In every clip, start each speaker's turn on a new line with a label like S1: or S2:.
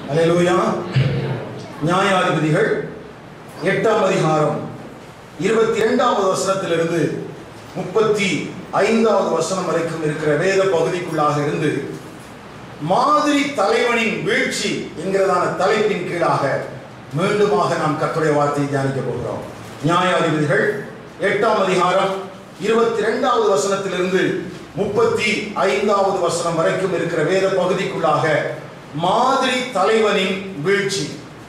S1: அல்லேலூயா நியாயாதிபதிகள் எட்டாம் அதிகாரம் இருபத்தி இரண்டாவது வசனத்திலிருந்து முப்பத்தி ஐந்தாவது வசனம் வரைக்கும் இருக்கிற வேத பகுதிக்குள்ளாக இருந்து மாதிரி தலைவனின் வீழ்ச்சி என்கிறதான தலைப்பின் கீழாக மீண்டுமாக நாம் கர்த்தருடைய வார்த்தையை தியானிக்க போகிறோம் நியாயாதிபதிகள் எட்டாம் அதிகாரம் இருபத்தி இரண்டாவது வசனத்திலிருந்து முப்பத்தி ஐந்தாவது வசனம் வரைக்கும் இருக்கிற வேத பகுதிக்குள்ளாக மாதிரி தலைவனின் வீழ்ச்சி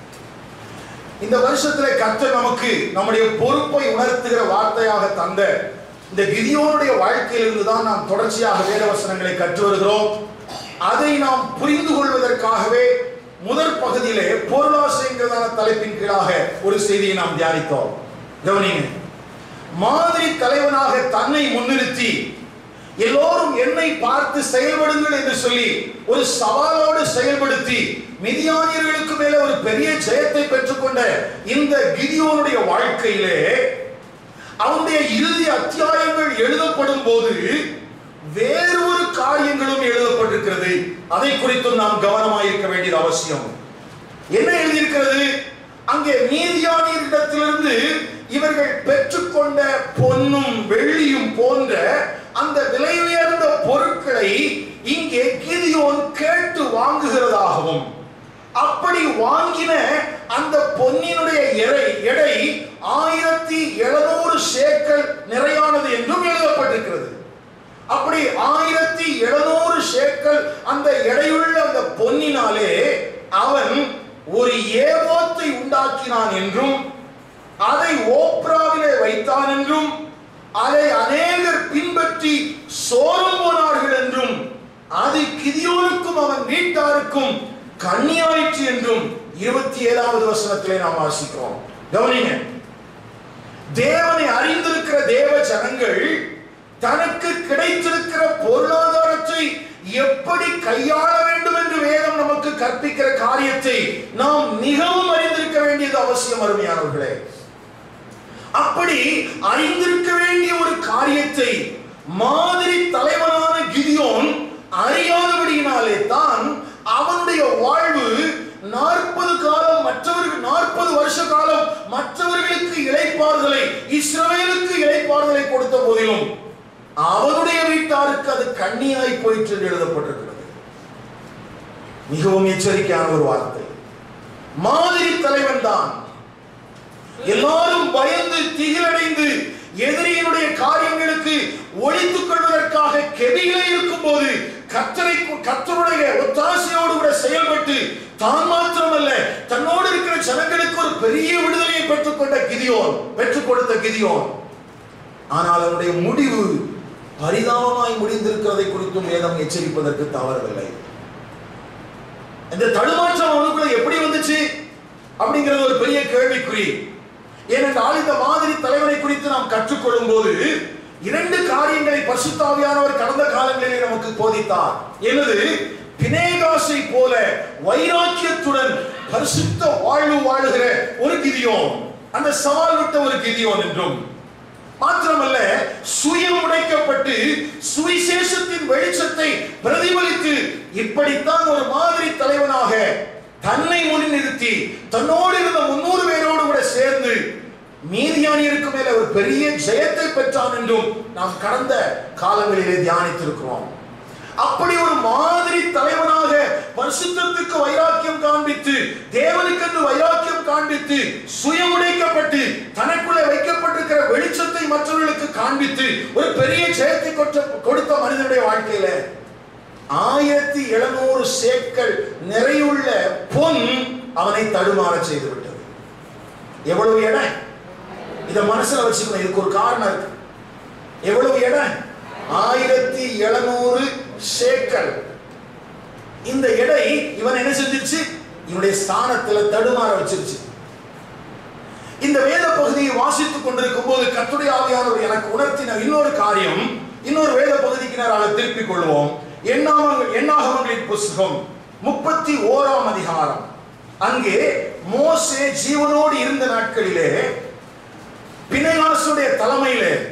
S1: இந்த வருஷத்துல கர்த்தர் நமக்கு நம்முடைய பொறுப்பை உணர்த்துகிற வார்த்தையாக தந்த இந்த கிதியோனுடைய வாழ்க்கையிலிருந்து தான் நாம் தொடர்ச்சியாக வேத வசனங்களை கற்று வருகிறோம் அதை நாம் புரிந்து கொள்வதற்காகவே முதற் பகுதியிலே பொருளாசைங்கிறதான தலைப்பின் கீழாக ஒரு செய்தியை நாம் தியானித்தோம் கவனிங்க மாதிரி தலைவனாக தன்னை முன்னிறுத்தி எல்லோரும் என்னை பார்த்து செயல்படுங்கள் என்று சொல்லி ஒரு சவாலோடு செயல்படுத்தி மிதியானியர்களுக்கு மேல ஒரு பெரிய ஜெயத்தை பெற்றுக்கொண்ட இந்த கிதியோனுடைய வாழ்க்கையிலே அவனுடைய இறுதி அத்தியாயங்கள் எழுதப்படும் போது வேறு ஒரு காரியங்களும் எழுதப்பட்டிருக்கிறது அதை குறித்தும் நாம் கவனமாயிருக்க வேண்டியது அவசியம் என்ன எழுதியிருக்கிறது அங்கே மீதியானியரிடத்திலிருந்து இவர்கள் பெற்றுக்கொண்ட பொன்னும் வெள்ளியும் போன்ற அந்த விலை உயர்ந்த பொருட்களை இங்கே கிதியோன் கேட்டு வாங்குகிறதாகவும் அப்படி வாங்கின அந்த பொன்னினுடைய எடை எடை ஆயிரத்தி எழுநூறு சேக்கல் நிறையானது என்றும் எழுதப்பட்டிருக்கிறது அப்படி ஆயிரத்தி எழுநூறு சேக்கல் அந்த எடையுள்ள அந்த பொன்னினாலே அவன் ஒரு ஏவோத்தை உண்டாக்கினான் என்றும் அதை ஓப்ராவிலே வைத்தான் என்றும் அதை அநேகர் பின்பற்றி சோரம் போனார்கள் என்றும் அது கிதியோனுக்கும் அவன் வீட்டாருக்கும் கண்ணியாயிற்று என்றும் இருபத்தி ஏழாவது வசனத்திலே நாம் வாசிக்கிறோம் கவனிங்க தேவனை அறிந்திருக்கிற தேவ ஜனங்கள் தனக்கு கிடைத்திருக்கிற பொருளாதாரத்தை எப்படி கையாள வேண்டும் என்று வேதம் நமக்கு கற்பிக்கிற காரியத்தை நாம் மிகவும் அறிந்திருக்க வேண்டியது அவசியம் அருமையானவர்களே அப்படி அறிந்திருக்க வேண்டிய ஒரு காரியத்தை மாதிரி தலைவனான கிதியோன் அறியாதபடியினாலே தான் அவனுடைய வாழ்வு நாற்பது காலம் மற்றவர்கள் நாற்பது வருஷ காலம் மற்றவர்களுக்கு இழைப்பார்களை இஸ்ரவேலுக்கு இழைப்பார்களை கொடுத்த போதிலும் அவனுடைய வீட்டாருக்கு அது கண்ணியாய் போயிற்று என்று எழுதப்பட்டிருக்கிறது மிகவும் எச்சரிக்கையான ஒரு வார்த்தை மாதிரி தலைவன் தான் எல்லாரும் பயந்து திகிலடைந்து எதிரியினுடைய காரியங்களுக்கு ஒழித்துக் கொள்வதற்காக கெபியிலே இருக்கும் போது கத்தரை கத்தருடைய ஒத்தாசையோடு கூட செயல்பட்டு தான் மாத்திரமல்ல தன்னோடு இருக்கிற ஜனங்களுக்கு ஒரு பெரிய விடுதலையை பெற்றுக்கொண்ட கிதியோன் பெற்றுக் கொடுத்த கிதியோன் ஆனால் அவனுடைய முடிவு பரிதாபமாய் முடிந்திருக்கிறதை குறித்தும் வேதம் எச்சரிப்பதற்கு தவறவில்லை இந்த தடுமாற்றம் அவனுக்குள்ள எப்படி வந்துச்சு அப்படிங்கிறது ஒரு பெரிய கேள்விக்குறி ஏனென்றால் இந்த மாதிரி தலைவனை குறித்து நாம் கற்றுக்கொள்ளும் போது இரண்டு காரியங்களை பரிசுத்தாவியானவர் கடந்த காலங்களிலே நமக்கு போதித்தார் என்னது பினேகாசை போல வைராக்கியத்துடன் பரிசுத்த வாழ்வு வாழுகிற ஒரு கிதியோன் அந்த சவால் விட்ட ஒரு கிதியோன் என்றும் மாத்திரமல்ல சுயம் உடைக்கப்பட்டு சுவிசேஷத்தின் வெளிச்சத்தை பிரதிபலித்து இப்படித்தான் ஒரு மாதிரி தலைவனாக தன்னை முன்னிறுத்தி தன்னோடு இருந்த முன்னூறு பேரோடு கூட சேர்ந்து மீதியானியருக்கு மேல ஒரு பெரிய ஜெயத்தை பெற்றான் என்றும் நாம் கடந்த காலங்களிலே தியானித்திருக்கிறோம் அப்படி ஒரு மாதிரி தலைவனாக பரிசுத்தத்துக்கு வைராக்கியம் காண்பித்து தேவனுக்கென்று வைராக்கியம் காண்பித்து சுயமுடைக்கப்பட்டு தனக்குள்ளே வைக்கப்பட்டிருக்கிற வெளிச்சத்தை மற்றவர்களுக்கு காண்பித்து ஒரு பெரிய ஜெயத்தை கொற்ற கொடுத்த மனிதனுடைய வாழ்க்கையில ஆயிரத்தி எழுநூறு சேக்கல் நிறையுள்ள பொன் அவனை தடுமாற செய்து விட்டது எவ்வளவு எடை இத மனசுல வச்சுக்கணும் இதுக்கு ஒரு காரணம் இருக்கு எவ்வளவு எடை ஆயிரத்தி எழுநூறு சேக்கல் இந்த எடை இவன் என்ன செஞ்சிருச்சு இவனுடைய ஸ்தானத்துல தடுமாற வச்சிருச்சு இந்த வேத பகுதியை வாசித்துக் கொண்டிருக்கும் போது கத்துடைய ஆவியானவர் எனக்கு உணர்த்தின இன்னொரு காரியம் இன்னொரு வேத பகுதிக்கு நேராக திருப்பிக் கொள்வோம் எண்ணாமங்கள் எண்ணாகமங்களின் புஸ்தகம் முப்பத்தி ஓராம் அதிகாரம் அங்கே மோசே ஜீவனோடு இருந்த நாட்களிலே பிணையாசுடைய தலைமையிலே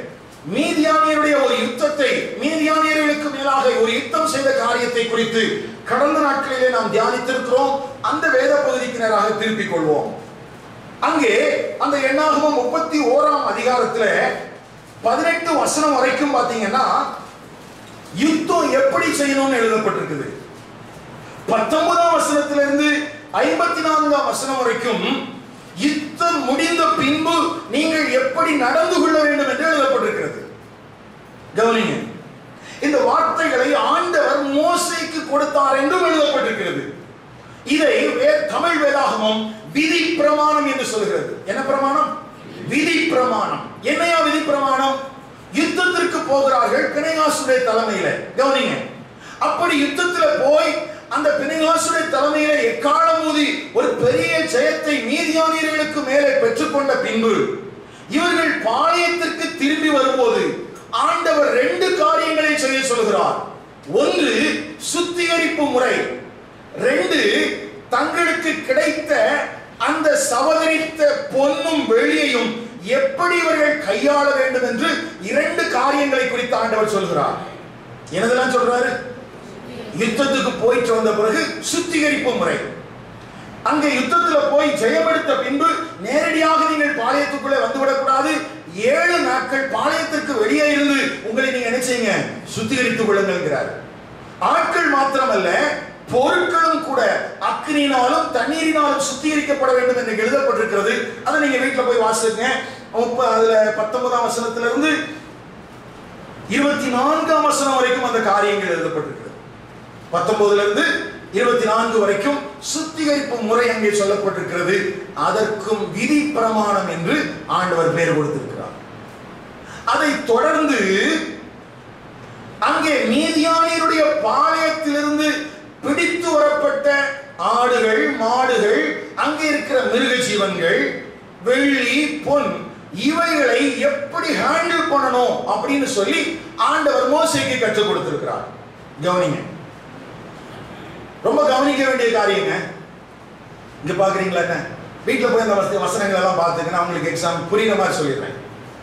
S1: மீதியானியருடைய ஒரு யுத்தத்தை மீதியானியர்களுக்கு மேலாக ஒரு யுத்தம் செய்த காரியத்தை குறித்து கடந்த நாட்களிலே நாம் தியானித்திருக்கிறோம் அந்த வேத பகுதிக்கு நேராக திருப்பிக் கொள்வோம் அங்கே அந்த எண்ணாகமம் முப்பத்தி ஓராம் அதிகாரத்துல பதினெட்டு வசனம் வரைக்கும் பாத்தீங்கன்னா யுத்தம் எப்படி செய்யணும்னு எழுதப்பட்டிருக்குது பத்தொன்பதாம் வசனத்திலிருந்து ஐம்பத்தி நான்காம் வசனம் வரைக்கும் யுத்தம் முடிந்த பின்பு நீங்கள் எப்படி நடந்து கொள்ள வேண்டும் என்று எழுதப்பட்டிருக்கிறது கவனிங்க இந்த வார்த்தைகளை ஆண்டவர் மோசைக்கு கொடுத்தார் என்றும் எழுதப்பட்டிருக்கிறது இதை வே- தமிழ் வேதாகமம் விதி பிரமாணம் என்று சொல்கிறது என்ன பிரமாணம் விதி பிரமாணம் என்னையா விதி பிரமாணம் யுத்தத்திற்கு போகிறார்கள் பிணையாசுடைய தலைமையில கவனிங்க அப்படி யுத்தத்துல போய் அந்த பிணையாசுடைய தலைமையில எக்காலம் ஊதி ஒரு பெரிய ஜெயத்தை மீதியானியர்களுக்கு மேலே பெற்றுக்கொண்ட பின்பு இவர்கள் பாளையத்திற்கு திரும்பி வரும்போது ஆண்டவர் ரெண்டு காரியங்களை செய்ய சொல்கிறார் ஒன்று சுத்திகரிப்பு முறை ரெண்டு தங்களுக்கு கிடைத்த அந்த சவதரித்த பொன்னும் வெளியையும் எப்படி இவர்கள் கையாள வேண்டும் என்று இரண்டு காரியங்களை குறித்து ஆண்டவர் சொல்கிறார் என்னதெல்லாம் சொல்றாரு யுத்தத்துக்கு போயிட்டு வந்த பிறகு சுத்திகரிப்பு முறை அங்கே யுத்தத்துல போய் ஜெயமெடுத்த பின்பு நேரடியாக நீங்கள் பாளையத்துக்குள்ளே வந்துவிடக்கூடாது ஏழு நாட்கள் பாளையத்திற்கு வெளியே இருந்து உங்களை நீங்க என்ன செய்யுங்க சுத்திகரித்துக் கொள்ளுங்கிறார் ஆட்கள் மாத்திரமல்ல பொருட்களும் கூட அக்னியினாலும் தண்ணீரினாலும் சுத்திகரிக்கப்பட வேண்டும் என்று எழுதப்பட்டிருக்கிறது அதை நீங்க வீட்டுல போய் வாசிங்க முப்ப- அதுல பத்தொன்பதாம் வசனத்துல இருந்து இருபத்தி நான்காம் வசனம் வரைக்கும் அந்த காரியங்கள் எழுதப்பட்டிருக்கிறது பத்தொன்பதுல இருந்து இருபத்தி நான்கு வரைக்கும் சுத்திகரிப்பு முறை அங்கே சொல்லப்பட்டிருக்கிறது அதற்கும் விதி பிரமாணம் என்று ஆண்டவர் பெயர் கொடுத்திருக்கிறார் அதை தொடர்ந்து அங்கே மீதியானியருடைய பாளையத்திலிருந்து பிடித்து வரப்பட்ட ஆடுகள் மாடுகள் அங்கே இருக்கிற மிருக ஜீவன்கள் வெள்ளி பொன் இவைகளை எப்படி ஹேண்டில் பண்ணணும் அப்படின்னு சொல்லி ஆண்டவர் மோசைக்கு கற்றுக் கொடுத்திருக்கிறார் கவனிங்க ரொம்ப கவனிக்க வேண்டிய காரியங்க இங்க பாக்குறீங்களா என்ன வீட்டுல போய் அந்த வச- வசனங்கள் எல்லாம் பார்த்துக்க நான் உங்களுக்கு எக்ஸாம் புரியுற மாதிரி சொல்லிடுறேன்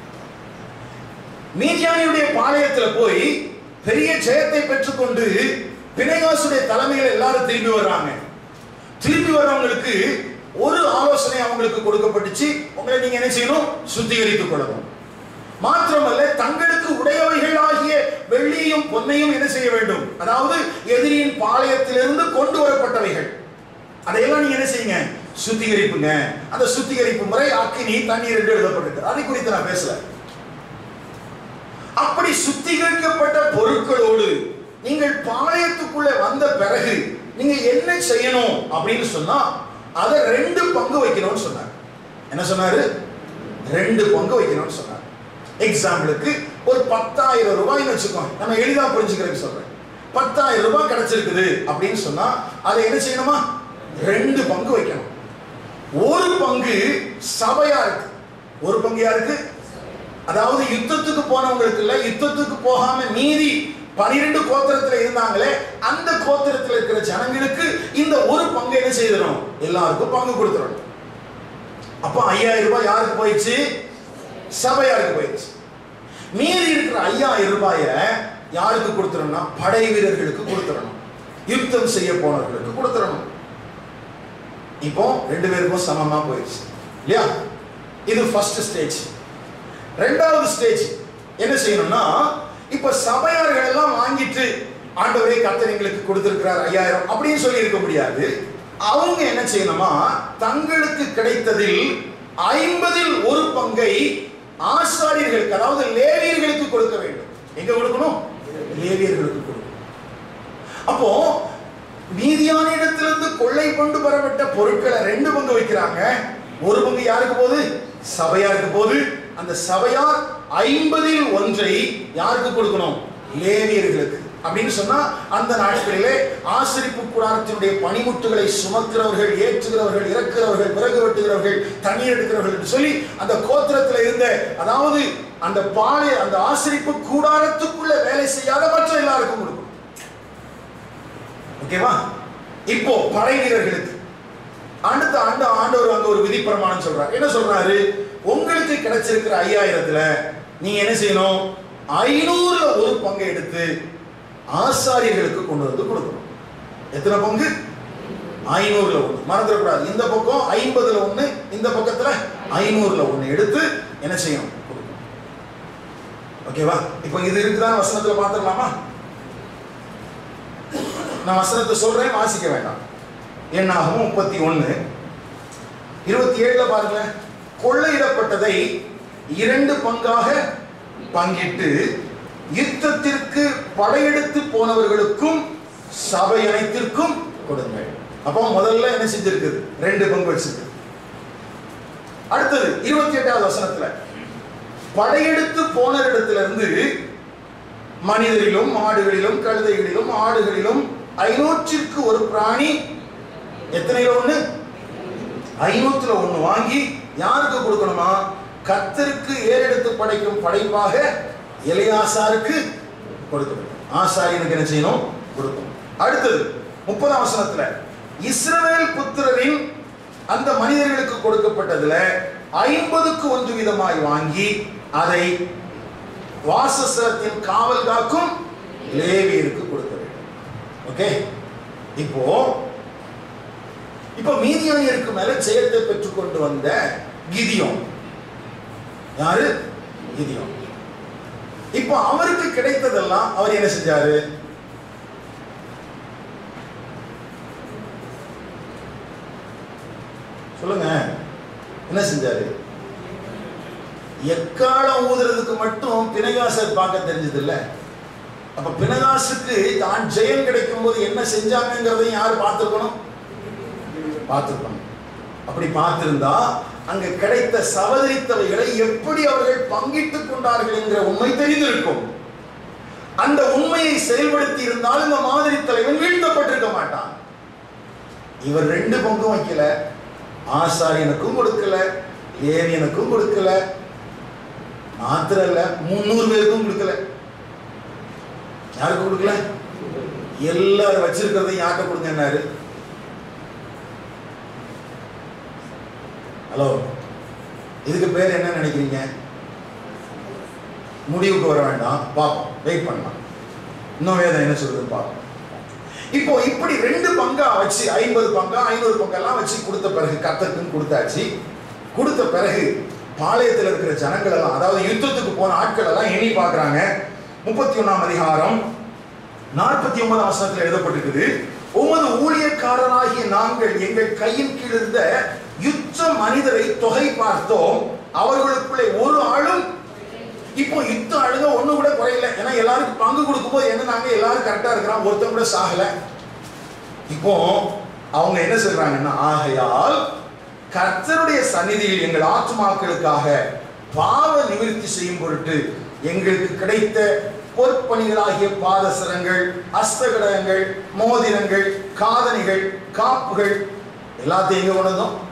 S1: மீதியானியுடைய பாளையத்துல போய் பெரிய ஜெயத்தை பெற்றுக்கொண்டு பிணைகாசுடைய தலைமையில் எல்லாரும் திரும்பி வர்றாங்க திரும்பி வர்றவங்களுக்கு ஒரு ஆலோசனை அவங்களுக்கு கொடுக்கப்பட்டுச்சு உங்களை நீங்க என்ன செய்யணும் சுத்திகரித்துக் கொள்ளணும் மாத்திரமல்ல தங்களுக்கு உடையவைகள் ஆகிய வெள்ளியையும் பொன்னையும் என்ன செய்ய வேண்டும் அதாவது எதிரியின் பாளையத்திலிருந்து கொண்டு வரப்பட்டவைகள் அதையெல்லாம் நீங்க என்ன செய்யுங்க சுத்திகரிப்புங்க அந்த சுத்திகரிப்பு முறை அக்கினி தண்ணீர் என்று எழுதப்பட்டிருக்கு அதை குறித்து நான் பேசல அப்படி சுத்திகரிக்கப்பட்ட பொருட்களோடு நீங்கள் பாளையத்துக்குள்ள வந்த பிறகு நீங்க என்ன செய்யணும் அப்படின்னு சொன்னா அதை ரெண்டு பங்கு வைக்கணும்னு சொன்னார் என்ன சொன்னாரு ரெண்டு பங்கு வைக்கணும்னு சொன்னார் எக்ஸாம்பிளுக்கு ஒரு பத்தாயிரம் ரூபாய்னு வச்சுக்கோங்க நம்ம எளிதா புரிஞ்சுக்கிறதுக்கு சொல்றேன் பத்தாயிரம் ரூபாய் கிடைச்சிருக்குது அப்படின்னு சொன்னா அதை என்ன செய்யணுமா ரெண்டு பங்கு வைக்கணும் ஒரு பங்கு சபையா இருக்கு ஒரு பங்கு யாருக்கு அதாவது யுத்தத்துக்கு போனவங்களுக்கு இல்ல யுத்தத்துக்கு போகாம மீதி பனிரெண்டு கோத்திரத்துல இருந்தாங்களே அந்த கோத்திரத்துல இருக்கிற ஜனங்களுக்கு இந்த ஒரு பங்கு என்ன செய்திடணும் எல்லாருக்கும் பங்கு கொடுத்துடணும் அப்போ ஐயாயிரம் ரூபாய் யாருக்கு போயிடுச்சு சபையாருக்கு போயிடுச்சு மீதி இருக்கிற ஐயாயிரம் ரூபாய யாருக்கு கொடுத்துடணும்னா படை வீரர்களுக்கு கொடுத்துடணும் யுத்தம் செய்ய போனவர்களுக்கு கொடுத்துடணும் இப்போ ரெண்டு பேருக்கும் சமமா போயிடுச்சு இல்லையா இது ஃபர்ஸ்ட் ஸ்டேஜ் ரெண்டாவது ஸ்டேஜ் என்ன செய்யணும்னா இப்ப சபையார்கள் எல்லாம் வாங்கிட்டு ஆண்டவரே கர்த்தர் எங்களுக்கு கொடுத்திருக்கிறார் ஐயாயிரம் அப்படின்னு சொல்லி இருக்க முடியாது அவங்க என்ன செய்யணுமா தங்களுக்கு கிடைத்ததில் ஐம்பதில் ஒரு பங்கை ஆசாரியர்களுக்கு அதாவது லேவியர்களுக்கு கொடுக்க வேண்டும் எங்க கொடுக்கணும் லேவியர்களுக்கு கொடுக்கணும் அப்போ மீதியான இடத்திலிருந்து கொள்ளை கொண்டு வரப்பட்ட பொருட்களை ரெண்டு பங்கு வைக்கிறாங்க ஒரு பங்கு யாருக்கு போகுது சபையாருக்கு போகுது அந்த சபையார் ஐம்பதில் ஒன்றை யாருக்கு கொடுக்கணும் லேவியர்களுக்கு அப்படின்னு சொன்னா அந்த நாட்களிலே ஆசிரிப்பு கூடாரத்தினுடைய பனிமுட்டுகளை சுமக்கிறவர்கள் ஏற்றுகிறவர்கள் இறக்குறவர்கள் விறகு வெட்டுகிறவர்கள் தண்ணீர் எடுக்கிறவர்கள் என்று சொல்லி அந்த கோத்திரத்தில் இருந்த அதாவது அந்த பாலை அந்த ஆசிரிப்பு கூடாரத்துக்குள்ள வேலை செய்யாத மற்ற எல்லாருக்கும் கொடுக்கணும் ஓகேவா இப்போ படை வீரர்களுக்கு அடுத்த ஆண்டு ஆண்டவர் அங்க ஒரு விதி பிரமாணம் சொல்றாரு என்ன சொல்றாரு உங்களுக்கு கிடைச்சிருக்கிற ஐயாயிரத்துல நீங்க என்ன செய்யணும் ஐநூறுல ஒரு பங்கை எடுத்து ஆசாரியர்களுக்கு கொண்டு வந்து கொடுக்கணும் எத்தனை பங்கு ஐநூறுல ஒண்ணு மறந்துடக்கூடாது இந்த பக்கம் ஐம்பதுல ஒண்ணு இந்த பக்கத்துல ஐநூறுல ஒண்ணு எடுத்து என்ன செய்யணும் கொடுக்கணும் ஓகேவா இப்போ இது இருக்குதா வசனத்துல பார்த்துடலாமா நான் வசனத்தை சொல்றேன் வாசிக்க வேண்டாம் என்னாகும் முப்பத்தி ஒண்ணு இருபத்தி ஏழுல பாருங்க கொள்ளையிடப்பட்டதை இரண்டு பங்காக பங்கிட்டு யுத்தத்திற்கு படையெடுத்து போனவர்களுக்கும் சபை அனைத்திற்கும் கொடுங்கள் அப்போ முதல்ல என்ன செஞ்சிருக்குது ரெண்டு பங்கு வச்சிருக்கு அடுத்தது இருபத்தி எட்டாவது வசனத்துல படையெடுத்து போனரிடத்துல இருந்து மனிதரிலும் மாடுகளிலும் கழுதைகளிலும் ஆடுகளிலும் ஐநூற்றிற்கு ஒரு பிராணி எத்தனையில ஒண்ணு ஐநூத்துல ஒண்ணு வாங்கி யாருக்கு கொடுக்கணுமா கத்தருக்கு ஏறெடுத்து படைக்கும் படைப்பாக எலியாசாருக்கு கொடுக்கணும் ஆசாரியனுக்கு என்ன செய்யணும் கொடுக்கணும் அடுத்தது முப்பதாம் வசனத்துல இஸ்ரவேல் புத்திரரின் அந்த மனிதர்களுக்கு கொடுக்கப்பட்டதுல ஐம்பதுக்கு ஒன்று விதமாய் வாங்கி அதை வாசஸ்தலத்தின் காவல் காக்கும் லேவியருக்கு கொடுக்க வேண்டும் ஓகே இப்போ இப்போ மீதியானியருக்கு மேல ஜெயத்தை பெற்றுக்கொண்டு வந்த கிதியோன் யாரு கிதியோன் இப்போ அவருக்கு கிடைத்ததெல்லாம் அவர் என்ன செஞ்சாரு சொல்லுங்க என்ன செஞ்சாரு எக்காலம் ஊதுறதுக்கு மட்டும் பினகாசர் பார்க்க தெரிஞ்சது இல்ல அப்ப பினகாசுக்கு தான் ஜெயம் கிடைக்கும் போது என்ன செஞ்சாங்கிறதையும் யார் பார்த்துருக்கணும் பார்த்துருக்கணும் அப்படி பார்த்திருந்தா அங்க கிடைத்த சவதரித்தவைகளை எப்படி அவர்கள் பங்கிட்டுக் கொண்டார்கள் என்கிற உண்மை தெரிந்திருக்கும் அந்த உண்மையை செயல்படுத்தி இருந்தால் இந்த மாதிரி தலைவன் வீழ்த்தப்பட்டிருக்க மாட்டான் இவர் ரெண்டு பங்கும் வைக்கல ஆசாரியனுக்கும் கொடுக்கல ஏரியனுக்கும் கொடுக்கல மாத்திரம் இல்ல முன்னூறு பேருக்கும் கொடுக்கல யாருக்கும் கொடுக்கல எல்லாரும் வச்சிருக்கிறதையும் யார்கிட்ட கொடுங்கன்னாரு ஹலோ இதுக்கு பேர் என்ன நினைக்கிறீங்க முடிவுக்கு வர வேண்டாம் பார்ப்போம் வெயிட் பண்ணலாம் இன்னும் வேதம் என்ன சொல்றது பார்ப்போம் இப்போ இப்படி ரெண்டு பங்கா வச்சு ஐம்பது பங்கா ஐநூறு பங்கெல்லாம் வச்சு கொடுத்த பிறகு கத்தக்குன்னு கொடுத்தாச்சு கொடுத்த பிறகு பாளையத்தில் இருக்கிற ஜனங்கள் எல்லாம் அதாவது யுத்தத்துக்கு போன ஆட்கள் எல்லாம் எண்ணி பார்க்கறாங்க முப்பத்தி ஒண்ணாம் அதிகாரம் நாற்பத்தி ஒன்பதாம் வசனத்தில் எழுதப்பட்டிருக்குது உமது ஊழியக்காரராகிய நாங்கள் எங்கள் கையின் கீழ் இருந்த யுத்த மனிதரை தொகை பார்த்தோம் அவர்களுக்குள்ளே ஒரு ஆளும் இப்போ யுத்த அழுக ஒண்ணு கூட குறையல ஏன்னா எல்லாருக்கும் பங்கு கொடுக்கும்போது என்ன நாங்க எல்லாரும் கரெக்டா இருக்கிறோம் ஒருத்தன் கூட சாகல இப்போ அவங்க என்ன சொல்றாங்கன்னா ஆகையால் கர்த்தருடைய சந்நிதியில் எங்கள் ஆத்துமாக்களுக்காக பாவ நிவிருத்தி செய்யும் பொருட்டு எங்களுக்கு கிடைத்த பொற்பணிகளாகிய பாதசரங்கள் அஸ்தகடகங்கள் மோதிரங்கள் காதணிகள் காப்புகள் எல்லாத்தையும் எங்க கொண்டு வந்தோம்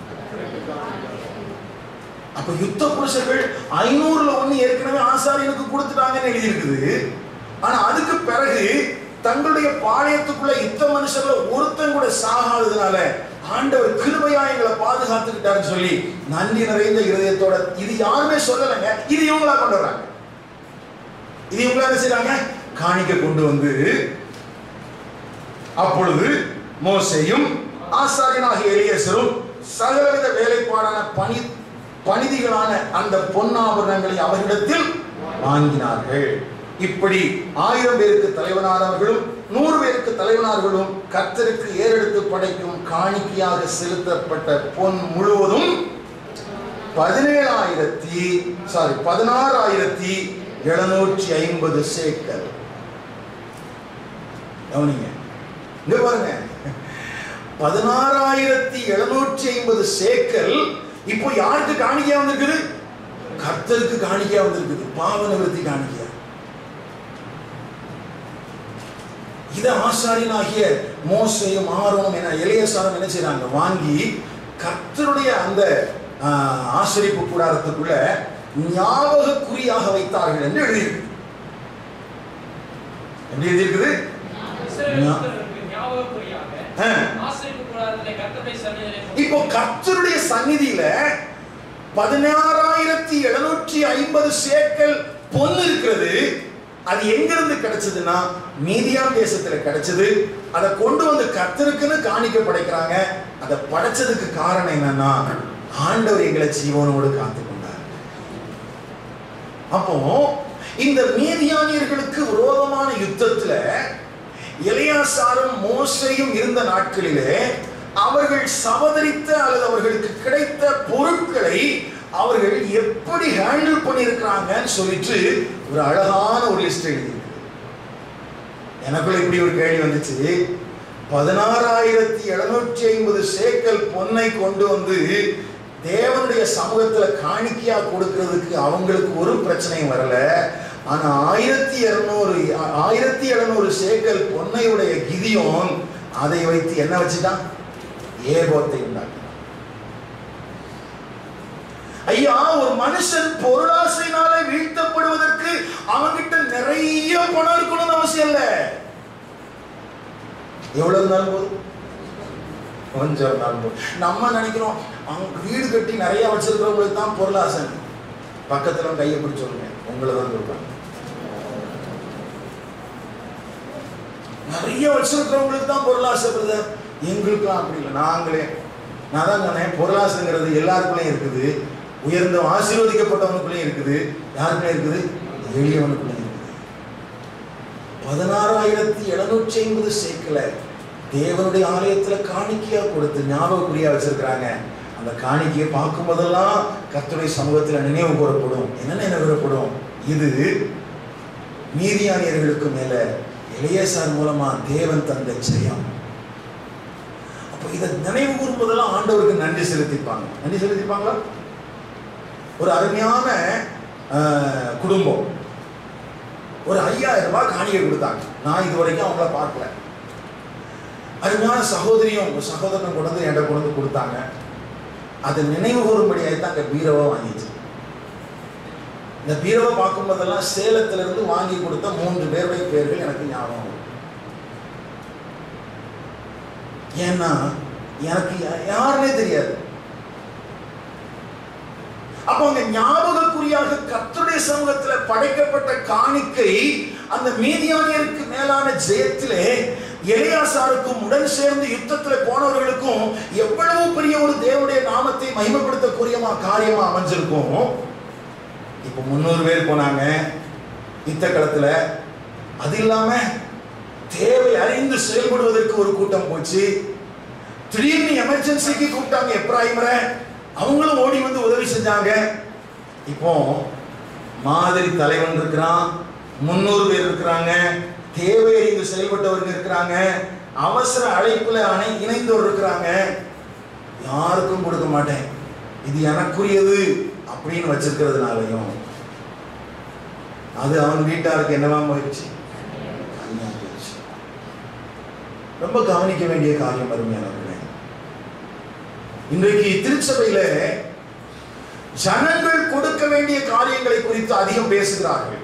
S1: அப்ப யுத்த புருஷர்கள் ஐநூறுல ஒண்ணு ஏற்கனவே ஆசாரியனுக்கு கொடுத்துட்டாங்கன்னு எழுதி இருக்குது ஆனா அதுக்கு பிறகு தங்களுடைய பாளையத்துக்குள்ள யுத்த மனுஷர்ல ஒருத்தன் கூட சாகாததுனால ஆண்டவர் கிருபையா எங்களை பாதுகாத்துக்கிட்டாருன்னு சொல்லி நன்றி நிறைந்த இருதயத்தோட இது யாருமே சொல்லலைங்க இது இவங்களா கொண்டு வராங்க இது இவங்களா என்ன செய்றாங்க காணிக்க கொண்டு வந்து அப்பொழுது மோசேயும் ஆசாரியனாகிய எலியேசரும் சகலவித வேலைப்பாடான பணி பணிதிகளான அந்த பொன்னாபரணங்களை அவரிடத்தில் வாங்கினார்கள் இப்படி ஆயிரம் பேருக்கு தலைவனானவர்களும் நூறு பேருக்கு தலைவனார்களும் கர்த்தருக்கு ஏறெடுத்து படைக்கும் காணிக்கையாக செலுத்தப்பட்ட பொன் முழுவதும் பதினேழாயிரத்தி சாரி பதினாறாயிரத்தி எழுநூற்றி ஐம்பது சேக்கல் கவனிங்க இங்க பாருங்க பதினாறாயிரத்தி எழுநூற்றி ஐம்பது சேக்கல் இப்போ யாருக்கு காணிக்கையா வந்திருக்குது கர்த்தருக்கு காணிக்கையா வந்திருக்குது பாவ நிவர்த்தி காணிக்கையா இதை ஆசாரியனாகிய மோசையும் ஆரோனும் என இளையசாரம் என்ன செய்றாங்க வாங்கி கர்த்தருடைய அந்த ஆஹ், ஆசரிப்பு கூடாரத்துக்குள்ள ஞாபக குறியாக வைத்தார்கள் என்று எழுதியிருக்கு எப்படி எழுதியிருக்குது
S2: இஸ்ரவேலர்களுக்கு ஞாபகக்குறியாக
S1: ஆ.
S2: ஆசரிப்பு கூடாரத்திலே கர்த்தருடைய சந்நிதியிலே
S1: இப்போ கர்த்தருடைய சந்நிதியில பதினாறாயிரத்தி எழுநூற்றி ஐம்பது சேக்கல் பொண்ணு இருக்கிறது அது எங்கிருந்து கிடைச்சதுன்னா மீதியான் தேசத்துல கிடைச்சது அதை கொண்டு வந்து கர்த்தருக்குன்னு காணிக்க படைக்கிறாங்க அதை படைச்சதுக்கு காரணம் என்னன்னா ஆண்டவர் எங்களை ஜீவனோடு காத்து கொண்டார் அப்போ இந்த மீதியானியர்களுக்கு விரோதமான யுத்தத்துல எலியாசாரும் மோசையும் இருந்த நாட்களிலே அவர்கள் சவதரித்த அல்லது அவர்களுக்கு கிடைத்த பொருட்களை அவர்கள் எப்படி ஹேண்டில் பண்ணியிருக்கிறாங்கன்னு சொல்லிட்டு ஒரு அழகான ஒரு லிஸ்ட் எழுதி எனக்குள்ள இப்படி ஒரு கேள்வி வந்துச்சு பதினாறாயிரத்தி எழுநூற்றி ஐம்பது சேக்கல் பொன்னை கொண்டு வந்து தேவனுடைய சமூகத்துல காணிக்கையா கொடுக்கிறதுக்கு அவங்களுக்கு ஒரு பிரச்சனையும் வரல ஆனா ஆயிரத்தி இருநூறு ஆயிரத்தி எழுநூறு சேக்கல் பொன்னையுடைய கிதியோன் அதை வைத்து என்ன வச்சுட்டான் ஏகோத்தை உண்டாக்கினான் ஐயா ஒரு மனுஷன் பொருளாசையினால வீழ்த்தப்படுவதற்கு அவன்கிட்ட நிறைய பணம் இருக்கணும்னு அவசியம் இல்ல எவ்வளவு இருந்தாலும் போதும் கொஞ்சம் இருந்தாலும் போதும் நம்ம நினைக்கிறோம் அவங்க வீடு கட்டி நிறைய வச்சிருக்கிறவங்களுக்கு தான் பொருளாசை பக்கத்துல கையை பிடிச்சு சொல்லுங்க உங்களை தான் சொல்றாங்க நிறைய வச்சிருக்கிறவங்களுக்கு தான் பொருளாசை பிரதர் எங்களுக்குலாம் அப்படி இல்லை நாங்களே நான் தான் சொன்னேன் பொருளாசைங்கிறது எல்லாருக்குள்ளேயும் இருக்குது உயர்ந்த ஆசீர்வதிக்கப்பட்டவனுக்குள்ளேயும் இருக்குது யாருக்குள்ளே இருக்குது எளியவனுக்குள்ளேயும் இருக்குது பதினாறாயிரத்தி எழுநூற்றி ஐம்பது சேக்கல தேவனுடைய ஆலயத்துல காணிக்கையா கொடுத்து ஞாபகக்குறியா வச்சிருக்கிறாங்க அந்த காணிக்கையை பார்க்கும் போதெல்லாம் கர்த்தருடைய சமூகத்துல நினைவு கூறப்படும் என்ன நினைவுறப்படும் இது மீதியானியர்களுக்கு மேல இளையசார் மூலமா தேவன் தந்த ஜெயம் அப்ப இதை நினைவு கூறும்போதெல்லாம் ஆண்டவருக்கு நன்றி செலுத்திப்பாங்க நன்றி செலுத்திப்பாங்களா ஒரு அருமையான ஆஹ், குடும்பம் ஒரு ஐயாயிரம் ரூபாய் காணிக்கை கொடுத்தாங்க நான் இது வரைக்கும் அவங்கள பார்க்கல அருமையான சகோதரியும் ஒரு சகோதரன் கொண்டு வந்து என்கிட்ட கொண்டு வந்து கொடுத்தாங்க அதை நினைவு கூறும்படியாக தான் அங்கே பீரவா வாங்கிச்சு இந்த பீரவை பார்க்கும்போதெல்லாம் சேலத்துல இருந்து வாங்கி கொடுத்த மூன்று பேருடைய பேர்கள் எனக்கு ஞாபகம் வரும். ஏன்னா எனக்கு யா- யாருன்னே தெரியாது அப்போ அங்க ஞாபகக்குறியாக கர்த்தருடைய சமூகத்துல படைக்கப்பட்ட காணிக்கை அந்த மீதியானியருக்கு மேலான ஜெயத்திலே எலியாசாருக்கும் உடன் சேர்ந்து யுத்தத்துல போனவர்களுக்கும் எவ்வளவு பெரிய ஒரு தேவனுடைய நாமத்தை மகிமைப்படுத்தக்கூடிய காரியமா அமைஞ்சிருக்கும் இப்போ முந்நூறு பேர் போனாங்க யுத்த களத்துல அது இல்லாம தேவை அறிந்து செயல்படுவதற்கு ஒரு கூட்டம் போச்சு திடீர்னு எமர்ஜென்சிக்கு கூப்பிட்டாங்க எப்ராஹிமரை அவங்களும் ஓடி வந்து உதவி செஞ்சாங்க இப்போ மாதிரி தலைவன் இருக்கிறான் முன்னூறு பேர் இருக்கிறாங்க தேவை அறிந்து செயல்பட்டவர்கள் இருக்கிறாங்க அவசர அழைப்புல அணை இணைந்தவர் இருக்கிறாங்க யாருக்கும் கொடுக்க மாட்டேன் இது எனக்குரியது அப்படின்னு வச்சிருக்கிறதுனாலையும் அது அவன் வீட்டாருக்கு என்னவா போயிடுச்சு அநியாயம் போயிடுச்சு. ரொம்ப கவனிக்க வேண்டிய காரியம் அருமையானவர்களே இன்றைக்கு திருச்சபையில ஜனங்கள் கொடுக்க வேண்டிய காரியங்களை குறித்து அதிகம் பேசுகிறார்கள்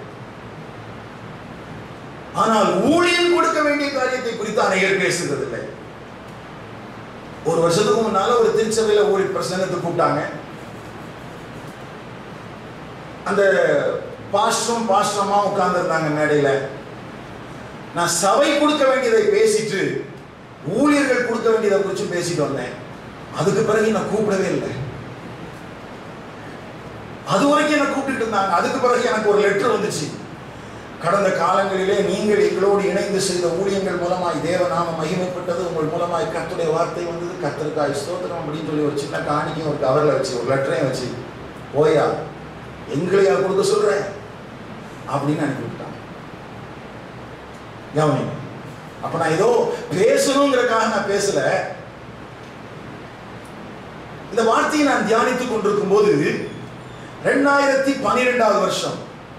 S1: ஆனால் ஊழியர் கொடுக்க வேண்டிய காரியத்தை குறித்து அநேகர் பேசுகிறதில்லை ஒரு வருஷத்துக்கு முன்னால ஒரு திருச்சபையில ஊழி பிரசங்கத்துக்கு கூப்பிட்டாங்க அந்த பாஸ்டரும் பாஸ்டரமா உட்கார்ந்துருந்தாங்க மேடையில நான் சபை கொடுக்க வேண்டியதை பேசிட்டு ஊழியர்கள் கொடுக்க வேண்டியதை குறித்து பேசிட்டு வந்தேன் அதுக்கு பிறகு நான் கூப்பிடவே இல்லை அது வரைக்கும் என்ன கூப்பிட்டு இருந்தாங்க அதுக்கு பிறகு எனக்கு ஒரு லெட்டர் வந்துச்சு கடந்த காலங்களிலே நீங்கள் எங்களோடு இணைந்து செய்த ஊழியங்கள் மூலமாய் தேவநாம மகிமைப்பட்டது உங்கள் மூலமாய் கர்த்தருடைய வார்த்தை வந்தது கர்த்தருக்காய் ஸ்தோத்திரம் அப்படின்னு சொல்லி ஒரு சின்ன காணிக்கையும் ஒரு கவரில் வச்சு ஒரு லெட்டரையும் வச்சு போயா எங்களையா கொடுக்க சொல்றேன் அப்படின்னு அனுப்பி விட்டான் கவனி அப்ப நான் ஏதோ பேசணுங்கிறதுக்காக நான் பேசல இந்த வார்த்தையை நான் தியானித்துக் கொண்டிருக்கும் போது ரெண்டாயிரத்தி பன்னிரெண்டாவது வருஷம்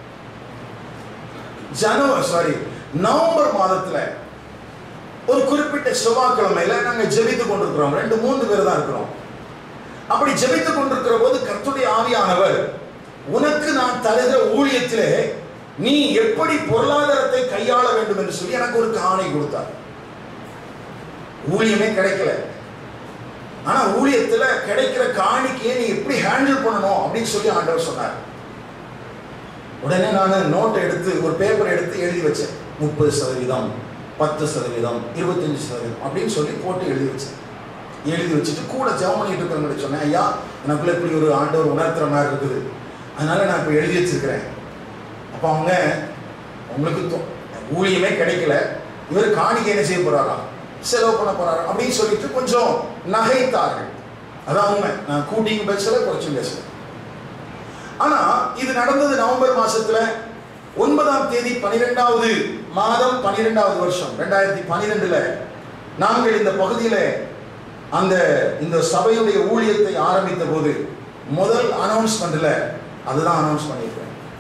S1: ஜனவரி சாரி நவம்பர் மாதத்துல ஒரு குறிப்பிட்ட செவ்வாய்க்கிழமையில நாங்க ஜெபித்துக் கொண்டிருக்கிறோம் ரெண்டு மூன்று பேர் தான் இருக்கிறோம் அப்படி ஜெபித்துக் கொண்டிருக்கிற போது கர்த்தருடைய ஆவியானவர் உனக்கு நான் தருகிற ஊழியத்திலே நீ எப்படி பொருளாதாரத்தை கையாள வேண்டும் என்று சொல்லி எனக்கு ஒரு காணை கொடுத்தார் ஊழியமே கிடைக்கல ஆனா ஊழியத்துல கிடைக்கிற காணிக்கையை நீ எப்படி ஹேண்டில் பண்ணணும் அப்படின்னு சொல்லி ஆண்டவர் சொன்னார் உடனே நான் நோட்டை எடுத்து ஒரு பேப்பர் எடுத்து எழுதி வச்சேன் முப்பது சதவீதம் பத்து சதவீதம் இருபத்தஞ்சு சதவீதம் அப்படின்னு சொல்லி போட்டு எழுதி வச்சேன் எழுதி வச்சுட்டு கூட ஜெபம் பண்ணிட்டு இருக்கிறவங்க சொன்னேன் ஐயா எனக்குள்ள இப்படி ஒரு ஆண்டவர் உணர்த்துற மாதிரி இருக்குது அதனால நான் இப்போ எழுதி வச்சிருக்கிறேன் அப்போ அவங்க உங்களுக்கு தோ- ஊழியமே கிடைக்கல இவர் காணிக்கை என்ன செய்ய போறாரா செலவு பண்ண போறாரா அப்படின்னு சொல்லிட்டு கொஞ்சம் நகைத்தார்கள் அதான் உண்மை நான் கூட்டியும் பேசல குறைச்சும் பேசல ஆனா இது நடந்தது நவம்பர் மாசத்துல ஒன்பதாம் தேதி பனிரெண்டாவது மாதம் பனிரெண்டாவது வருஷம் ரெண்டாயிரத்தி பனிரெண்டுல நாங்கள் இந்த பகுதியில அந்த இந்த சபையுடைய ஊழியத்தை ஆரம்பித்த போது முதல் அனௌன்ஸ்மெண்ட்ல அதுதான் அனௌன்ஸ் பண்ணியிருக்கேன்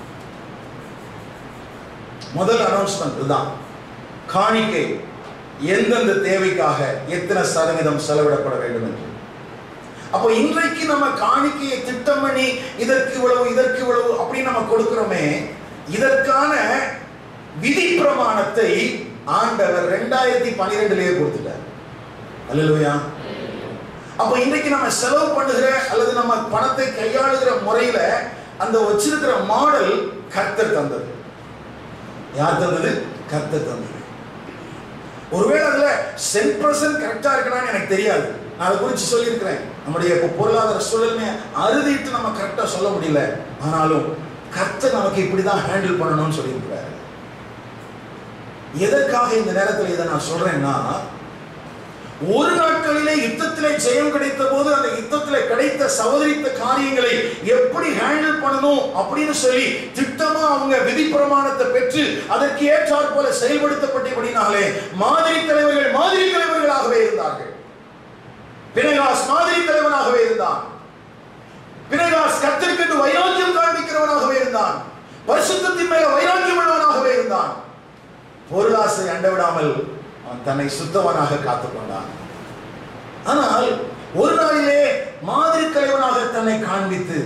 S1: முதல் அனௌன்ஸ்மெண்ட் இதுதான் காணிக்கை எந்தெந்த தேவைக்காக எத்தனை சதவீதம் செலவிடப்பட வேண்டும் என்று அப்போ இன்றைக்கு நம்ம காணிக்கையை திட்டம் பண்ணி இதற்கு இவ்வளவு இதற்கு இவ்வளவு அப்படின்னு நம்ம கொடுக்கிறோமே இதற்கான விதி பிரமாணத்தை ஆண்டவர் ரெண்டாயிரத்தி பனிரெண்டுலயே கொடுத்துட்டார் அல்லையா அப்போ இன்றைக்கு நம்ம செலவு பண்ணுகிற அல்லது நம்ம பணத்தை கையாளுகிற முறையில அந்த வச்சிருக்கிற மாடல் கர்த்தர் தந்தது யார் தந்தது கர்த்தர் தந்தது ஒருவேளை அதுல சென் பர்சன்ட் கரெக்டா இருக்கணும்னு எனக்கு தெரியாது நான் அதை குறித்து சொல்லியிருக்கிறேன் நம்முடைய இப்போ பொருளாதார சூழலுமே அறுதிட்டு நம்ம கரெக்டா சொல்ல முடியல ஆனாலும் கர்த்தர் நமக்கு இப்படிதான் ஹேண்டில் பண்ணணும்னு சொல்லியிருக்கிறாரு எதற்காக இந்த நேரத்தில் இதை நான் சொல்றேன்னா ஒரு நாட்களிலே யுத்தத்திலே ஜெயம் கிடைத்த போது அந்த யுத்தத்திலே கிடைத்த சகோதரித்த காரியங்களை எப்படி ஹேண்டில் பண்ணணும் அப்படின்னு சொல்லி திட்டமா அவங்க விதி பிரமாணத்தை பெற்று அதற்கு ஏற்றாற் போல செயல்படுத்தப்பட்டபடினாலே மாதிரி தலைவர்கள் மாதிரி தலைவர்களாகவே இருந்தார்கள் பினகாஸ் மாதிரி தலைவனாகவே இருந்தான் பினகாஸ் கத்திற்கென்று வைராக்கியம் காண்பிக்கிறவனாகவே இருந்தான் பரிசுத்தத்தின் மேல வைராக்கியம் உள்ளவனாகவே இருந்தான் பொருளாசை அண்டவிடாமல் அவன் தன்னை சுத்தவனாக காத்துக்கொண்டான் ஆனால் ஒரு நாளிலே மாதிரி தலைவனாக தன்னை காண்பித்து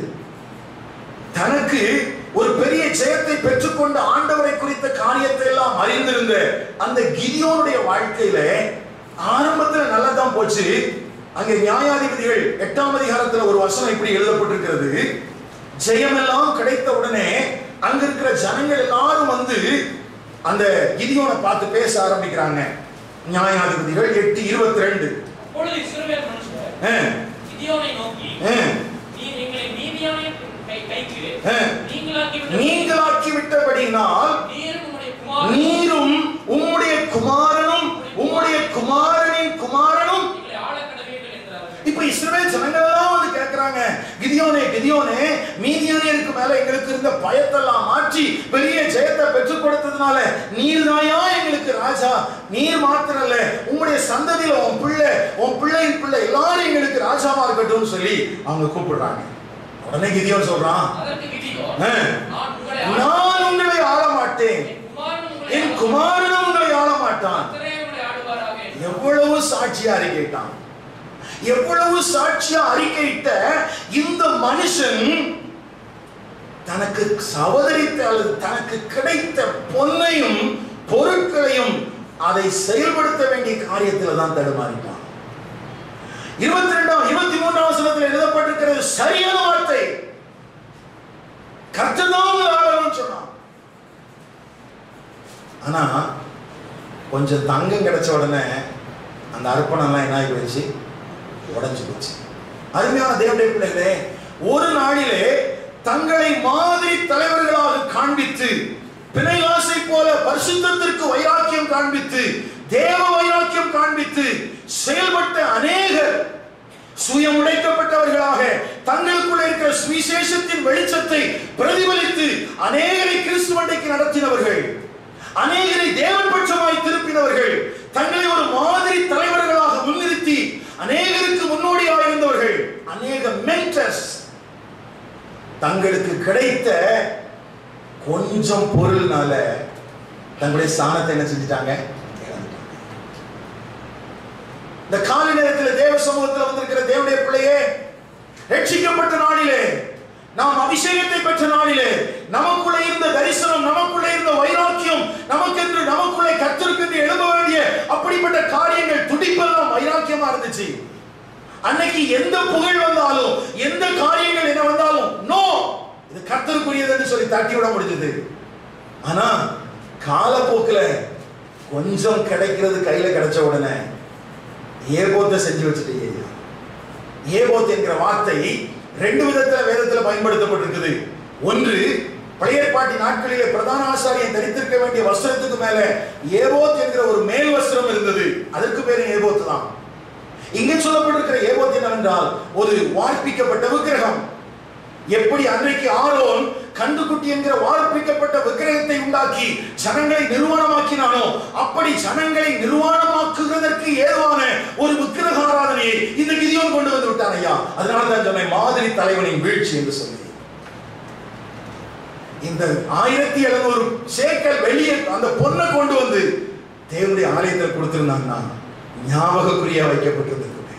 S1: தனக்கு ஒரு பெரிய ஜெயத்தை பெற்றுக்கொண்ட ஆண்டவரை குறித்த காரியத்தை எல்லாம் அறிந்திருந்த அந்த கிதியோனுடைய வாழ்க்கையில ஆரம்பத்துல நல்லா தான் போச்சு அங்கே நியாயாதிபதிகள் எட்டாம் அதிகாரத்துல ஒரு வசனம் இப்படி எழுதப்பட்டிருக்கிறது ஜெயமெல்லாம் கிடைத்த உடனே அங்க இருக்கிற ஜனங்கள் எல்லாரும் வந்து அந்த கிதியோனை பார்த்து பேச ஆரம்பிக்கிறாங்க நியாயாதிபதிகள் எட்டு இருபத்தி ரெண்டு
S2: அப்பொழுது இஸ்ரவேல் மனுஷர் கிதியோனை நோக்கி நீர் எங்களை நீதியான கை கைக்கு நீங்களாக்கி விட்ட
S1: நீங்களாக்கி விட்டபடினால்
S2: நீரும் உம்முடைய குமாரனும்
S1: நீரும் உம்முடைய குமாரனும் உம்முடைய குமாரனின் குமாரனும்
S2: எங்களை ஆளக்கடவீர்கள் என்றார்கள்
S1: இப்ப இஸ்ரவேல் ஜனங்கள் எல்லாம் வந்து கேக்குறாங்க கிதியோனே கிதியோனே மீதியானியருக்கு மேல எங்களுக்கு இருந்த பயத்தெல்லாம் மாற்றி பெரிய ஜெயத்தை பெற்றுக் கொடுத்ததுனால நீர் தாயா எங்களுக்கு ராஜா நீர் மாத்திரம் இல்ல உம்முடைய சந்ததியில உன் பிள்ளை உன் பிள்ளையின் பிள்ளை எல்லாரும் எங்களுக்கு ராஜாவா இருக்கட்டும்னு சொல்லி அவங்க கூப்பிடுறாங்க உடனே கிதியோன் சொல்றான்
S2: அதற்கு கிதியோன்
S1: ஆ.
S2: நான் உங்களை ஆள-
S1: நான் உங்களை ஆள மாட்டேன்
S2: என் குமாரனும்
S1: என் குமாரனும்
S2: உங்களை ஆள-
S1: உங்களை ஆள மாட்டான்
S2: கர்த்தரே உங்களை ஆளுவாராக என்றார்.
S1: எவ்வளவு சாட்சியா அறிக்கையிட்டான் எவ்வளவு சாட்சியா அறிக்கையிட்ட இந்த மனுஷன் தனக்கு சவதரித்த அல்லது தனக்கு கிடைத்த பொன்னையும் பொருட்களையும் அதை செயல்படுத்த வேண்டிய காரியத்துல தான் தடுமாறிட்டான் இருபத்தி ரெண்டாம் இருபத்தி மூன்றாம் வசனத்தில் எழுதப்பட்டிருக்கிறது சரியான வார்த்தை கர்த்தர் தான் உங்களை ஆளணும்னு சொன்னான் ஆனா கொஞ்சம் தங்கம் கிடைச்ச உடனே அந்த அர்ப்பணம்லாம் என்ன ஆகி போயிடுச்சு உடைஞ்சு போச்சு அருமையான தேவனுடைய பிள்ளைகளே ஒரு நாளிலே தங்களை மாதிரி தலைவர்களாக காண்பித்து பிணைவாசை போல பரிசுத்தத்திற்கு வைராக்கியம் காண்பித்து தேவ வைராக்கியம் காண்பித்து செயல்பட்ட அநேகர் சுயம் உடைக்கப்பட்டவர்களாக தங்களுக்குள்ள இருக்கிற சுவிசேஷத்தின் வெளிச்சத்தை பிரதிபலித்து அநேகரை கிறிஸ்துவண்டைக்கு நடத்தினவர்கள் அநேகரை தேவன் பட்சமாய் திருப்பினவர்கள் தங்களை ஒரு மாதிரி தலைவர்களாக முன்னிறுத்தி அநேகருக்கு முன்னோடியாக இருந்தவர்கள் அநேக மென்டர்ஸ் தங்களுக்கு கிடைத்த கொஞ்சம் பொருள்னால தங்களுடைய ஸ்தானத்தை என்ன செஞ்சுட்டாங்க இழந்துட்டாங்க. இந்த காலை நேரத்தில் தேவ சமூகத்தில் வந்திருக்கிற தேவனுடைய பிள்ளையே ரட்சிக்கப்பட்ட நாளிலே நாம் அபிஷேகத்தை பெற்ற நாளிலே நமக்குள்ளே இருந்த தரிசனம் நமக்குள்ளே இருந்த வைராக்கியம் நமக்கென்று நமக்குள்ளே கத்திருக்கென்று எழுத வேண்டிய அப்படிப்பட்ட காரியங்கள் துடிப்பெல்லாம் வைராக்கியமா இருந்துச்சு அன்னைக்கு எந்த புகழ் வந்தாலும் எந்த காரியங்கள் என்ன வந்தாலும் நோ இது கர்த்தருக்குரியதுன்னு சொல்லி தட்டி விட முடிஞ்சது ஆனா காலப்போக்குல கொஞ்சம் கிடைக்கிறது கையில கிடைச்ச உடனே ஏபோத்தை செஞ்சு வச்சுட்டீங்க ஐயா. ஏபோத் என்கிற வார்த்தை ரெண்டு விதத்துல வேதத்துல பயன்படுத்தப்பட்டிருக்குது ஒன்று பழைய ஏற்பாட்டு நாட்களிலே பிரதான ஆசாரியன் தரித்திருக்க வேண்டிய வஸ்திரத்துக்கு மேல ஏபோத் என்கிற ஒரு மேல் வஸ்திரம் இருந்தது அதற்கு பேரு ஏபோத் தான் இங்கே சொல்லப்பட்டிருக்கிற ஏபோத் என்னவென்றால் ஒரு வார்ப்பிக்கப்பட்ட விக்கிரகம் எப்படி அன்றைக்கு ஆரோன் கண்டுகுட்டி என்கிற வார்ப்பிக்கப்பட்ட விக்கிரகத்தை உண்டாக்கி ஜனங்களை நிர்வாணமாக்கினானோ அப்படி ஜனங்களை நிர்வாணமாக்குவதற்கு ஏதுவான ஒரு விக்கிரக ஆராதனையை இந்த கிதியோன் கொண்டு வந்து விட்டான் ஐயா அதனால தான் சொன்னேன் மாதிரி தலைவனின் வீழ்ச்சி என்று சொல்லி இந்த ஆயிரத்தி எழுநூறு சேக்கல் வெளியே அந்த பொண்ணை கொண்டு வந்து தேவனுடைய ஆலயத்தில் கொடுத்திருந்தாங்கன்னா ஞாபகக்குறியா வைக்கப்பட்டிருந்திருக்குமே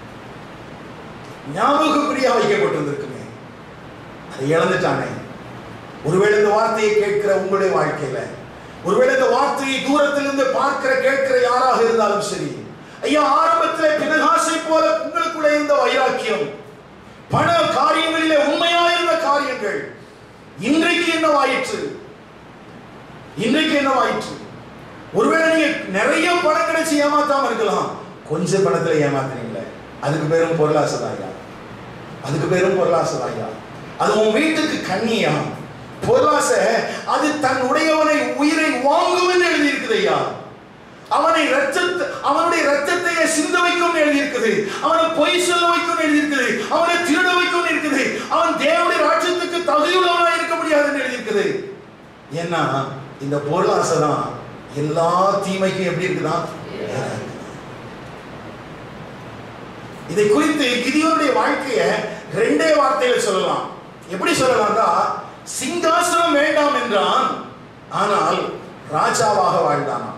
S1: ஞாபகக்குறியா வைக்கப்பட்டிருந்திருக்குமே அதை இழந்துட்டானே ஒருவேளை இந்த வார்த்தையை கேட்கிற உங்களுடைய வாழ்க்கையில ஒருவேளை இந்த வார்த்தையை தூரத்திலிருந்து பார்க்கிற கேட்கிற யாராக இருந்தாலும் சரி ஐயா ஆரம்பத்திலே பினகாசை போல உங்களுக்குள்ள இருந்த வைராக்கியம் பண காரியங்களிலே உண்மையாயிருந்த காரியங்கள் இன்றைக்கு என்னவாயிற்று இன்றைக்கு என்னவாயிற்று ஒருவேளை நீங்க நிறைய பணம் கிடைச்சு ஏமாத்தாம இருக்கலாம் கொஞ்சம் பணத்துல ஏமாத்துறீங்களே அதுக்கு பேரும் பொருளாசைதாயா அதுக்கு பேரும் பொருளாசைதாயா அது உன் வீட்டுக்கு கண்ணியா பொருளாசை அது தன் உடையவனை உயிரை வாங்கும் என்று எழுதியிருக்குது ஐயா அவனை ரத்தத்தை அவனுடைய ரத்தத்தையே சிந்த வைக்கும் எழுதியிருக்குது அவனை பொய் சொல்ல வைக்கும் எழுதியிருக்குது அவனை திருட வைக்கும் இருக்குது அவன் தேவனுடைய ராஜ்யத்துக்கு தகுதியுள்ளவனாக இருக்க முடியாதுன்னு எழுதியிருக்குது ஏன்னா இந்த பொருளாசை தான் எல்லா தீமைக்கும் எப்படி இருக்குதான் இதை குறித்து கிதியோனுடைய வாழ்க்கைய ரெண்டே வார்த்தையில சொல்லலாம் எப்படி சொல்லலாம்டா சிங்காசனம் வேண்டாம் என்றான் ஆனால் ராஜாவாக வாழ்ந்தானாம்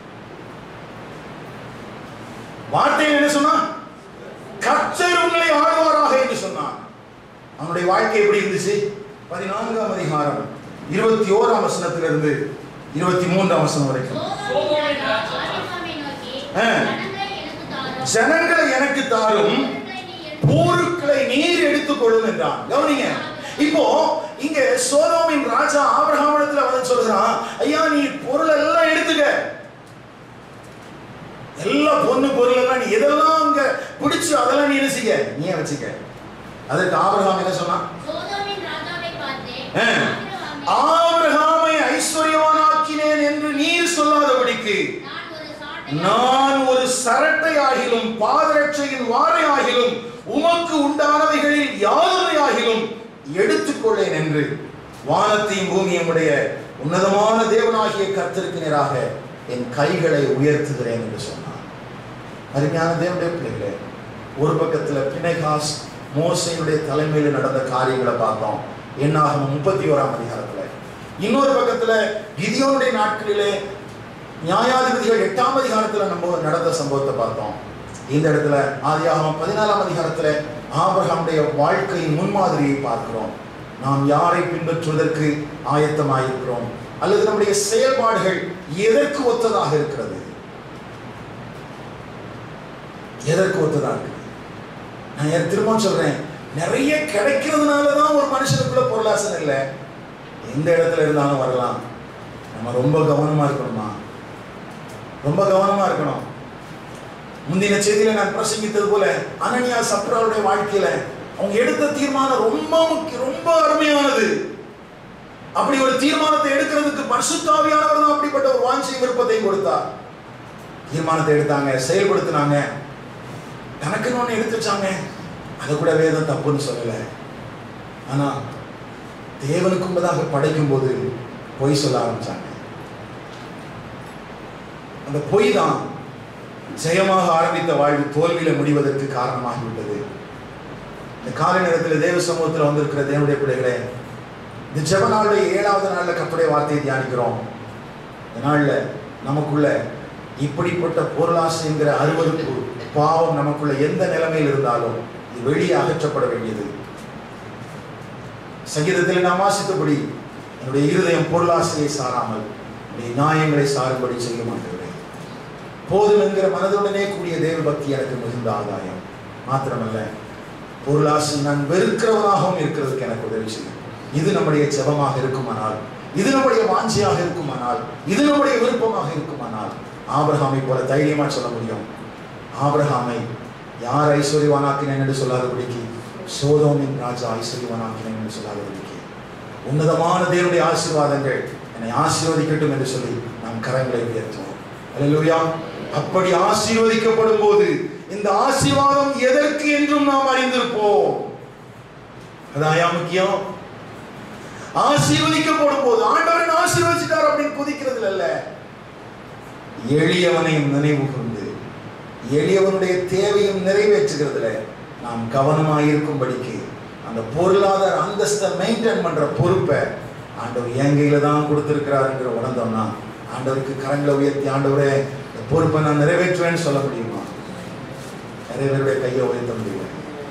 S1: வார்த்தையில் என்ன சொன்னான் கர்த்தர் உங்களை ஆழ்வாராக என்று சொன்னான் அவனுடைய வாழ்க்கை எப்படி இருந்துச்சு பதினான்காம் அதிகாரம் இருபத்தி ஓராம் வசனத்திலிருந்து இருபத்தி மூன்றாம் வசனம் வரைக்கும்
S2: சோதோமின் ராஜா
S3: ஆபிரகாமை நோக்கி,
S1: ஆ.
S3: ஜனங்களை
S1: ஜனங்களை
S3: எனக்கு தாரும்.
S1: எனக்கு தாரும்
S3: பொருட்களை நீ எடுத்து
S1: போருக்களை நீர் எடுத்துக்கொள்ளும் என்றான் கவனிங்க இப்போ இங்க சோதோமின் ராஜா ஆபிரகாமிடத்துல வந்து சொல்றான் ஐயா நீ பொருள் எல்லாம் எடுத்துக்க எல்லா பொண்ணு பொருள் எல்லாம் நீ எதெல்லாம் அங்க பிடிச்சு அதெல்லாம் நீ என்ன செய்ய நீயே வச்சுக்க அதற்கு ஆபிரகாம் என்ன சொன்னான்
S3: சோதோமின் ராஜாவை பார்த்து,
S1: ஆ.
S3: ஆபிரகாமே,
S1: ஆபிரகாமை ஐஸ்வர்யவானாக்கினேன் என்று நீர் சொல்லாதபடிக்கு
S3: நான் ஒரு சாட்டை
S1: நான் ஒரு சரட்டை ஆகிலும் பாதரட்சையின் வாரை ஆகிலும் உமக்கு உண்டானவைகளில் யாதவை ஆகிலும் எடுத்துக்கொள்ளேன் என்று வானத்தையும் பூமியும் உடைய உன்னதமான தேவனாகிய கர்த்தருக்கு நேராக என் கைகளை உயர்த்துகிறேன் என்று சொன்னார் அருமையான தேவனுடைய பிள்ளைகளே ஒரு பக்கத்துல பிணைகாஸ் மோசையுடைய தலைமையில் நடந்த காரியங்களை பார்த்தோம் என்னாகும் முப்பத்தி ஓராம் அதிகாரத்துல இன்னொரு பக்கத்துல கிதியோனுடைய நாட்களிலே நியாயாதிபதிகள் எட்டாம் அதிகாரத்துல நம்ம நடந்த சம்பவத்தை பார்த்தோம் இந்த இடத்துல ஆதியாகமம் பதினாலாம் அதிகாரத்துல ஆபிரகாமுடைய வாழ்க்கையின் முன்மாதிரியை பார்க்கிறோம் நாம் யாரை பின்பற்றுவதற்கு ஆயத்தமாயிருக்கிறோம் அல்லது நம்முடைய செயல்பாடுகள் எதற்கு ஒத்ததாக இருக்கிறது எதற்கு ஒத்ததாக இருக்குது நான் ஏன் திரும்ப சொல்றேன் நிறைய கிடைக்கிறதுனால தான் ஒரு மனுஷனுக்குள்ள பொருளாசம் இல்லை எந்த இடத்துல இருந்தாலும் வரலாம் நம்ம ரொம்ப கவனமா இருக்கணுமா ரொம்ப கவனமா இருக்கணும் முந்தின செய்தியில நான் பிரசங்கித்தது போல அனனியா சப்ராவுடைய வாழ்க்கையில அவங்க எடுத்த தீர்மானம் ரொம்ப முக்கிய ரொம்ப அருமையானது அப்படி ஒரு தீர்மானத்தை எடுக்கிறதுக்கு பரிசுத்தாவியானவர் தான் அப்படிப்பட்ட ஒரு வாஞ்சி விருப்பத்தை கொடுத்தார் தீர்மானத்தை எடுத்தாங்க செயல்படுத்தினாங்க தனக்குன்னு ஒன்று எடுத்து வச்சாங்க அதை கூட வேதம் தப்புன்னு சொல்லலை ஆனா தேவனுக்கு முன்பதாக படைக்கும் போது பொய் சொல்ல ஆரம்பிச்சாங்க அந்த பொய் தான் ஜெயமாக ஆரம்பித்த வாழ்வு தோல்வியில முடிவதற்கு காரணமாகிவிட்டது இந்த காலை நேரத்தில் தேவ சமூகத்தில் வந்திருக்கிற தேவனுடைய பிள்ளைகளே இந்த ஜெப நாளுடைய ஏழாவது நாள்ல கத்துடைய வார்த்தையை தியானிக்கிறோம் இந்த நாள்ல நமக்குள்ள இப்படிப்பட்ட பொருளாசை என்கிற அருவருப்பு பாவம் நமக்குள்ள எந்த நிலைமையில் இருந்தாலும் இது வெளியே அகற்றப்பட வேண்டியது சங்கீதத்தில் நாம் வாசித்தபடி என்னுடைய இருதயம் பொருளாசையை சாராமல் என்னுடைய நியாயங்களை சாரும்படி செய்ய மாட்டேன் போதும் என்கிற மனதுடனே கூடிய தேவ பக்தி எனக்கு மிகுந்த ஆதாயம் மாத்திரமல்ல பொருளாசை நான் வெறுக்கிறவனாகவும் இருக்கிறதுக்கு எனக்கு உதவி செய்யும் இது நம்முடைய ஜெபமாக இருக்குமானால் இது நம்முடைய வாஞ்சியாக இருக்குமானால் இது நம்முடைய விருப்பமாக இருக்குமானால் ஆபிரகாமை போல தைரியமா சொல்ல முடியும் ஆபிரகாமை யார் ஐஸ்வர்யவானாக்கினேன் என்று சொல்லாதபடிக்கு சோதோமின் ராஜா ஐஸ்வர்யவானாக்கினேன் என்று சொல்லாதபடிக்கு உன்னதமான தேவனுடைய ஆசீர்வாதங்கள் என்னை ஆசீர்வதிக்கட்டும் என்று சொல்லி நாம் கரங்களை உயர்த்துவோம் அல்லேலூயா அப்படி ஆசீர்வதிக்கப்படும் போது இந்த ஆசீர்வாதம் எதற்கு என்றும் நாம் அறிந்திருப்போம் அதாயா முக்கியம் ஆசீர்வதிக்கப்படும் போது ஆண்டவரன் ஆசீர்வதிச்சிட்டார் அப்படின்னு குதிக்கிறது அல்ல எளியவனையும் நினைவு கூர்ந்து எளியவனுடைய தேவையும் நிறைவேற்றுகிறதுல நாம் கவனமாக இருக்கும்படிக்கு அந்த பொருளாதார அந்தஸ்தை மெயின்டைன் பண்ற பொறுப்பை ஆண்டவர் என் கையில தான் கொடுத்திருக்கிறாருங்கிற உணர்ந்தோம்னா ஆண்டவருக்கு கரங்களை உயர்த்தி ஆண்டவரே இந்த பொறுப்பை நான் நிறைவேற்றுவேன்னு சொல்ல முடியுமா நிறைய பேருடைய கையை உயர்த்த முடியல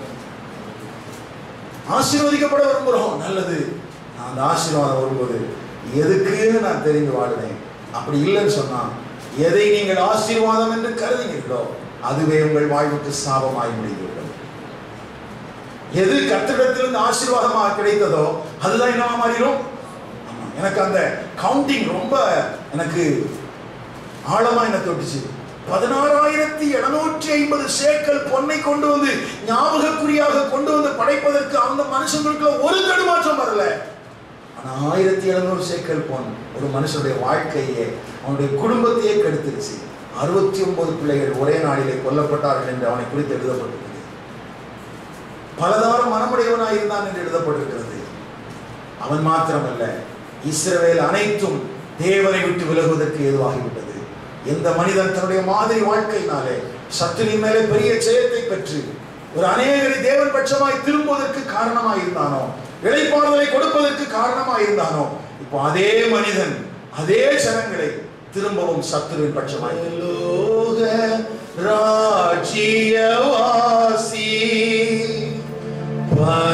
S1: ஆசீர்வதிக்கப்பட விரும்புகிறோம் நல்லது நான் அந்த ஆசீர்வாதம் வரும்போது எதுக்குன்னு நான் தெரிந்து வாழுவேன் அப்படி இல்லைன்னு சொன்னா எதை நீங்கள் ஆசீர்வாதம் என்று கருதுகிறீர்களோ அதுவே உங்கள் வாழ்வுக்கு சாபமாய் முடிந்துவிடும் எது கத்திடத்திலிருந்து ஆசீர்வாதமாக கிடைத்ததோ அதுதான் என்னவா மாறிடும் ஆமா, எனக்கு அந்த கவுண்டிங் ரொம்ப எனக்கு ஆழமா என்ன தொட்டுச்சு பதினாறாயிரத்தி எழுநூற்றி ஐம்பது சேக்கல் பொன்னை கொண்டு வந்து ஞாபகக்குறியாக கொண்டு வந்து படைப்பதற்கு அந்த மனுஷங்களுக்குள்ள ஒரு தடுமாற்றம் வரல ஆனா ஆயிரத்தி எழுநூறு சேக்கல் பொன் ஒரு மனுஷனுடைய வாழ்க்கையே அவனுடைய குடும்பத்தையே கெடுத்துருச்சு அறுபத்தி ஒன்பது பிள்ளைகள் ஒரே நாளிலே கொல்லப்பட்டார்கள் என்று அவனை குறித்து எழுதப்பட்டிருக்கிறது பலதாரம் மனமுடையவனாய் இருந்தான் என்று எழுதப்பட்டிருக்கிறது அவன் மாத்திரமல்ல இஸ்ரவேல் அனைத்தும் தேவனை விட்டு விலகுவதற்கு ஏதுவாகிவிட்டது எந்த மனிதன் தன்னுடைய மாதிரி வாழ்க்கையினாலே சத்துரின் மேலே பெரிய ஜெயத்தை பெற்று ஒரு அநேகரை தேவன் பட்சமாய் திரும்புவதற்கு காரணமாய் இருந்தானோ இழைப்பாறுதலை கொடுப்பதற்கு காரணமாய் இருந்தானோ இப்போ அதே மனிதன் அதே ஜனங்களை திரும்பவும் சத்துருவின் பட்சமாய் லோக ராஜ்யவாசி